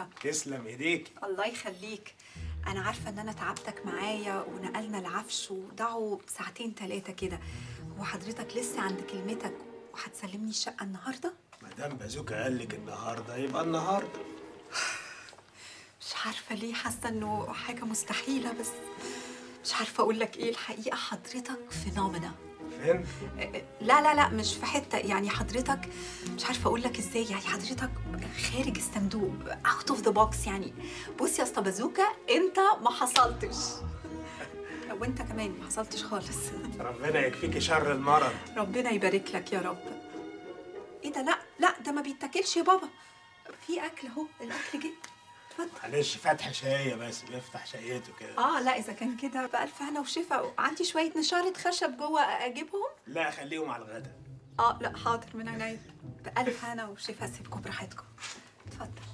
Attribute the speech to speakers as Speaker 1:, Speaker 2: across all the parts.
Speaker 1: عارفه
Speaker 2: تسلم ايديك
Speaker 1: الله يخليك انا عارفه ان انا تعبتك معايا ونقلنا العفش وضاعوا ساعتين ثلاثه كده هو حضرتك لسه عند كلمتك وهتسلمني الشقه النهارده
Speaker 2: ما دام بازوكا قال لك النهارده يبقى النهارده
Speaker 1: مش عارفه ليه حاسه انه حاجه مستحيله بس مش عارفه اقول لك ايه الحقيقه حضرتك فينومينا
Speaker 2: فين
Speaker 1: لا لا لا مش في حته يعني حضرتك مش عارفه اقول لك ازاي يعني حضرتك خارج الصندوق اوت اوف ذا بوكس يعني بص يا اسطى بازوكا انت ما حصلتش وانت كمان ما حصلتش خالص
Speaker 2: ربنا يكفيكي شر المرض
Speaker 1: ربنا يبارك لك يا رب ايه ده لا لا ده ما بيتاكلش يا بابا في اكل اهو الاكل جه اتفضل
Speaker 2: معلش فاتح شايه بس بيفتح شايته كده
Speaker 1: اه لا اذا كان كده بألف هنا وشفا عندي شويه نشاره خشب جوه اجيبهم
Speaker 2: لا خليهم على الغدا
Speaker 1: اه لا حاضر من عينيا بألف هنا وشفا سيبكم براحتكم اتفضل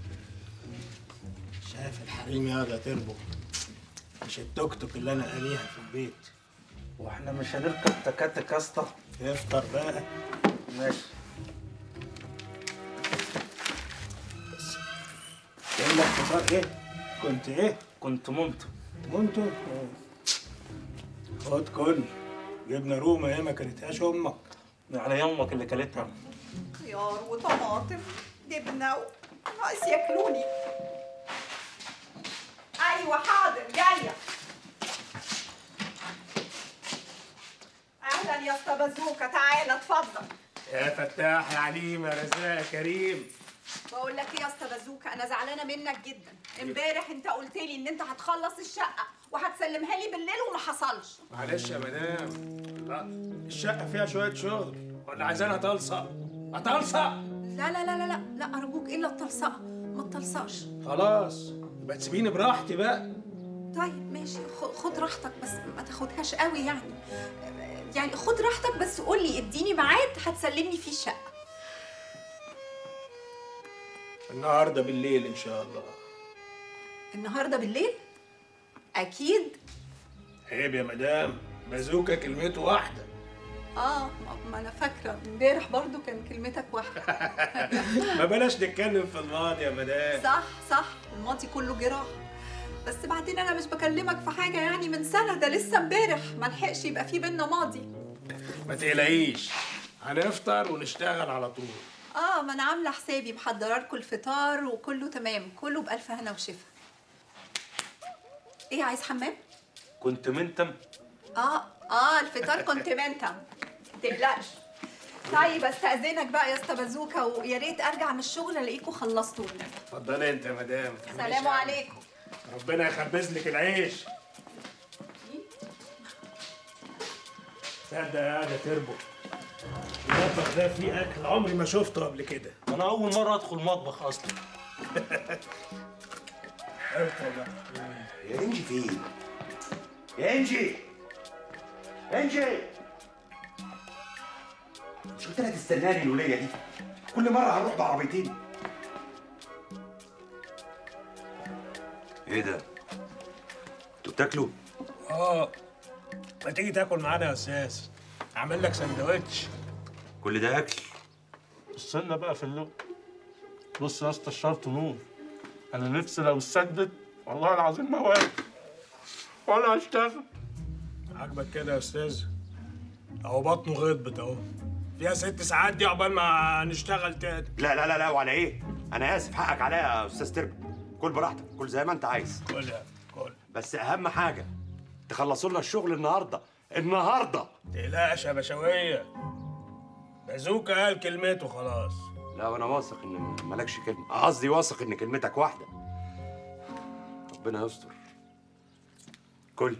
Speaker 2: شايف الحريم يا تربو مش التوك توك اللي انا قاريها في البيت
Speaker 3: واحنا مش هنركب تكاتك يا اسطى
Speaker 2: افطر بقى
Speaker 3: ماشي
Speaker 2: تقول لك فطار ايه كنت ايه
Speaker 3: كنت ممتع
Speaker 2: منتو خد كل جبنه رومه ايه ما كلتهاش امك
Speaker 3: على يمك اللي كلتها
Speaker 1: خيار وطماطم جبنه ناقص ياكلوني ايوه حاضر جايه اهلا يا اسطى بازوكا تعالى اتفضل
Speaker 2: يا فتاح يا عليم يا رزاق يا كريم
Speaker 1: بقول لك ايه يا اسطى بازوكا انا زعلانه منك جدا امبارح انت قلت لي ان انت هتخلص الشقه وهتسلمها لي بالليل وما حصلش
Speaker 2: معلش يا مدام لا الشقه فيها شويه شغل ولا عايزانها تلصق هتلصق
Speaker 1: لا لا لا لا لا لا ارجوك الا التلصقه ما تلصقش
Speaker 2: خلاص يبقى تسيبيني براحتي بقى
Speaker 1: طيب ماشي خ- خد راحتك بس ما تاخدهاش قوي يعني يعني خد راحتك بس قول لي اديني ميعاد هتسلمني فيه الشقه
Speaker 2: النهارده بالليل ان شاء الله
Speaker 1: النهارده بالليل اكيد
Speaker 2: عيب يا مدام بازوكا كلمته واحده
Speaker 1: اه ما- ما انا فاكره امبارح برضو كان كلمتك واحده
Speaker 2: ما بلاش نتكلم في الماضي يا مدام
Speaker 1: صح صح الماضي كله جراح بس بعدين انا مش بكلمك في حاجه يعني من سنه ده لسه امبارح ما لحقش يبقى في بينا ماضي
Speaker 2: ما تقلقيش هنفطر ونشتغل على طول
Speaker 1: اه ما انا عامله حسابي محضره لكم الفطار وكله تمام كله بالف هنا وشفا ايه عايز حمام
Speaker 3: كنت منتم
Speaker 1: اه اه الفطار كنت منتم تقلقش طيب استاذنك بقى يا اسطى بازوكا ويا ريت ارجع من الشغل الاقيكم خلصتوا
Speaker 2: اتفضلي انت يا مدام
Speaker 1: سلام عليكم
Speaker 2: ربنا يخبز لك العيش تصدق يا ده تربو المطبخ ده فيه اكل عمري ما شفته قبل كده
Speaker 3: انا اول مره ادخل مطبخ اصلا
Speaker 2: ادخل بقى
Speaker 4: يا انجي فين؟ يا انجي انجي مش قلت لها تستناني الولية دي كل مرة هنروح بعربيتين ايه ده؟ انتوا بتاكلوا؟
Speaker 2: اه ما تيجي تاكل معانا يا استاذ اعمل لك سندوتش
Speaker 4: كل ده اكل
Speaker 3: استنى بقى في اللغة بص يا اسطى الشرط نور انا نفسي لو اتسدد والله العظيم ما واقف ولا هشتغل
Speaker 2: عاجبك كده يا استاذ اهو بطنه غضبت اهو فيها ست ساعات دي عقبال ما نشتغل تاني
Speaker 4: لا لا لا لا وعلى ايه؟ انا اسف حقك عليا يا استاذ تربو كل براحتك كل زي ما انت عايز
Speaker 2: كل يا كل
Speaker 4: بس اهم حاجة تخلصوا لنا الشغل النهارده النهارده
Speaker 2: تقلقش يا بشوية بازوكا قال كلمته خلاص
Speaker 4: لا وانا واثق ان مالكش كلمه قصدي واثق ان كلمتك واحده ربنا يستر كل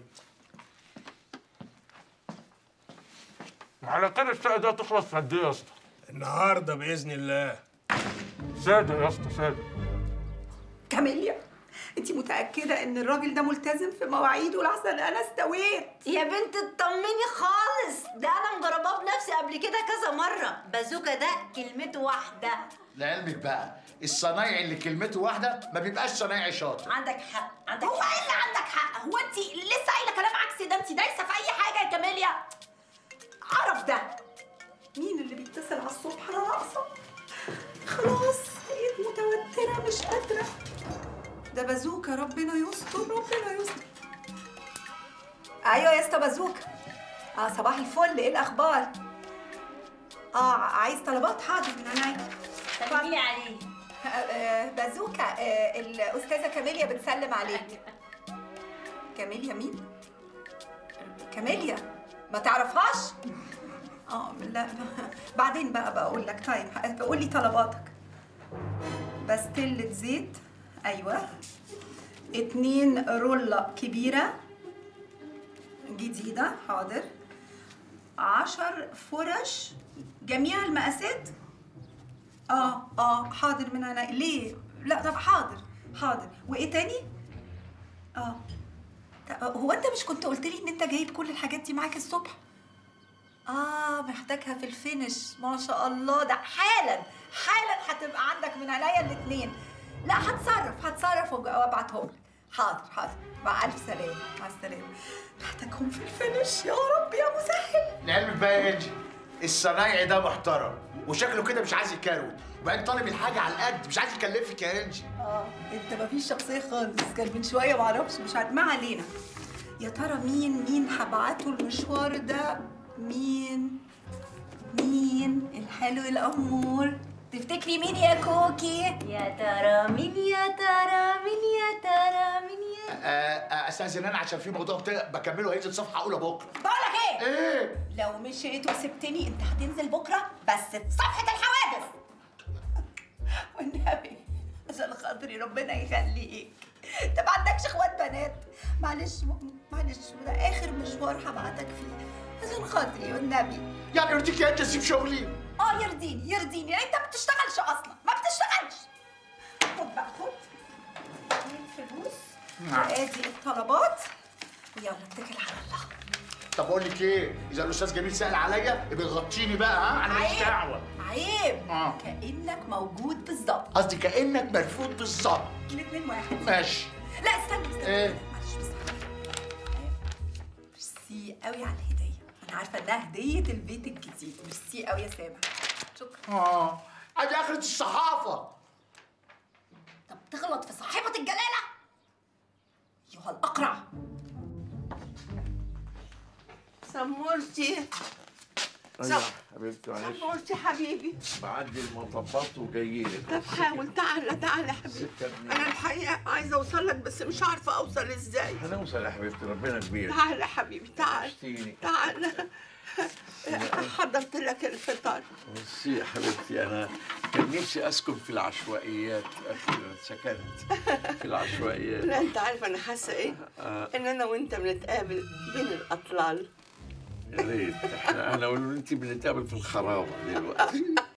Speaker 3: على كده الشقه دي هتخلص في قد ايه يا اسطى؟
Speaker 2: النهارده باذن الله
Speaker 3: صادق يا اسطى صادق
Speaker 1: كاميليا انت متاكده ان الراجل ده ملتزم في مواعيده لحسن انا استويت
Speaker 5: يا بنت اطمني خالص ده انا مجرباه بنفسي قبل كده كذا مره بازوكا ده كلمته واحده
Speaker 6: لعلمك بقى الصنايعي اللي كلمته واحده ما بيبقاش صنايعي شاطر
Speaker 5: عندك حق عندك
Speaker 1: هو
Speaker 5: حق
Speaker 1: ايه اللي عندك حق هو انت لسه قايله كلام عكسي ده انت دايسه في اي حاجه يا كاميليا عرف ده مين اللي بيتصل على الصبح انا ناقصه خلاص بقيت متوتره مش قادره ده بازوكا ربنا يستر ربنا يستر ايوه يا اسطى بازوكا اه صباح الفل ايه الاخبار اه عايز طلبات حاضر من عينيا
Speaker 5: سلمي عليه
Speaker 1: آه، آه، بازوكا آه، الاستاذه كاميليا بتسلم عليك كاميليا مين كاميليا ما تعرفهاش اه لا بعدين بقى بقول لك طيب قول لي طلباتك بستلة زيت ايوه اتنين رولة كبيرة جديدة حاضر عشر فرش جميع المقاسات اه اه حاضر من عيني ليه لا طب حاضر حاضر وايه تاني اه طب هو انت مش كنت قلت لي ان انت جايب كل الحاجات دي معاك الصبح اه محتاجها في الفينش ما شاء الله ده حالا حالا هتبقى عندك من عينيا الاثنين لا هتصرف هتصرف وأج- وابعتهم لك حاضر حاضر مع الف سلامه مع السلامه محتاجهم في الفينش يا رب يا مسهل
Speaker 6: لعلمك بقى يا انجي الصنايعي ده محترم وشكله كده مش عايز يكروت وبعدين طالب الحاجه على القد مش عايز يكلفك يا انجي
Speaker 1: اه انت مفيش شخصيه خالص كان من شويه معرفش مش عارف ما علينا يا ترى مين مين هبعته المشوار ده مين مين الحلو الامور تفتكري مين يا كوكي
Speaker 5: يا ترى مين يا ترى مين يا ترى مين يا
Speaker 6: آه، آه، استاذن انا عشان في موضوع بتا- بكمله هينزل صفحه اولى بكره
Speaker 1: بقولك ايه
Speaker 6: ايه
Speaker 1: لو مشيت وسبتني انت هتنزل بكره بس في صفحه الحوادث والنبي عشان خاطري ربنا يخليك انت ما عندكش اخوات بنات معلش معلش ده اخر مشوار هبعتك فيه عشان خاطري والنبي
Speaker 6: يعني يرضيك يا انجي اسيب شغلي
Speaker 1: اه يرضيني يرضيني يعني انت ما بتشتغلش اصلا ما بتشتغلش خد بقى خد ادي الفلوس وادي الطلبات ويلا اتكل على الله
Speaker 6: طب اقول لك ايه اذا الاستاذ جميل سال عليا يبقى غطيني بقى ها انا ماليش دعوه
Speaker 1: عيب
Speaker 6: آه.
Speaker 1: كانك موجود بالظبط
Speaker 6: قصدي كانك مرفوض بالظبط
Speaker 1: الاثنين واحد
Speaker 6: ماشي
Speaker 1: لا استنى استنى
Speaker 6: إيه؟
Speaker 1: معلش بس ميرسي قوي على الهديه انا عارفه انها هديه البيت الجديد ميرسي قوي يا سامح شكرا
Speaker 6: اه ادي اخرة الصحافة
Speaker 1: طب تغلط في صاحبه الجلاله ايها الاقرع
Speaker 7: سمورتي
Speaker 8: ايوه حبيبتي معلش
Speaker 7: سمورتي حبيبي
Speaker 8: بعدي المطبات وجاي لك
Speaker 7: طب حاول تعالى تعالى يا حبيبي
Speaker 8: ستة
Speaker 7: انا
Speaker 8: جنيه
Speaker 7: الحقيقه عايزه اوصل لك بس مش عارفه اوصل ازاي
Speaker 8: هنوصل يا حبيبتي ربنا كبير
Speaker 7: تعالى يا حبيبي تعالى
Speaker 8: وحشتيني
Speaker 7: تعالى حضرت لك الفطار
Speaker 8: ميرسي يا حبيبتي انا كان نفسي اسكن في العشوائيات اخيرا سكنت في العشوائيات
Speaker 7: لا انت عارف انا حاسه ايه
Speaker 8: آه.
Speaker 7: ان انا وانت بنتقابل بين الاطلال
Speaker 8: يا ريت احنا انا وانت بنتقابل في الخرابه دلوقتي